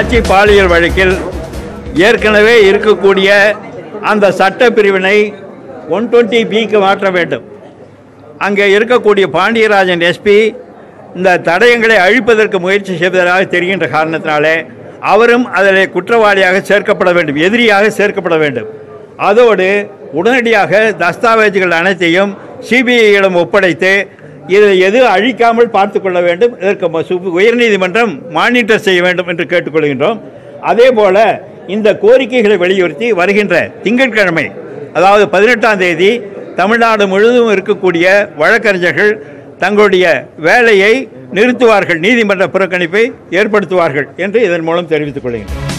பொள்ளாச்சி பாலியல் வழக்கில் ஏற்கனவே இருக்கக்கூடிய அந்த சட்ட பிரிவினை ஒன் டுவெண்ட்டி பிக்கு மாற்ற வேண்டும் அங்கே இருக்கக்கூடிய பாண்டியராஜன் எஸ்பி இந்த தடயங்களை அழிப்பதற்கு முயற்சி செய்வதாக தெரிகின்ற காரணத்தினாலே அவரும் அதில் குற்றவாளியாக சேர்க்கப்பட வேண்டும் எதிரியாக சேர்க்கப்பட வேண்டும் அதோடு உடனடியாக தஸ்தாவேஜுகள் அனைத்தையும் சிபிஐயிடம் ஒப்படைத்து இதை எது அழிக்காமல் பார்த்து கொள்ள வேண்டும் இதற்கு ம- சு- உயர்நீதிமன்றம் மானிட்டர் செய்ய வேண்டும் என்று கேட்டுக்கொள்கின்றோம் அதே போல இந்த கோரிக்கைகளை வலியுறுத்தி வருகின்ற திங்கட்கிழமை அதாவது பதினெட்டாம் தேதி தமிழ்நாடு முழுவதும் இருக்கக்கூடிய வழக்கறிஞர்கள் தங்களுடைய வேலையை நிறுத்துவார்கள் நீதிமன்ற புறக்கணிப்பை ஏற்படுத்துவார்கள் என்று இதன் மூலம் தெரிவித்துக் கொள்கின்றனர்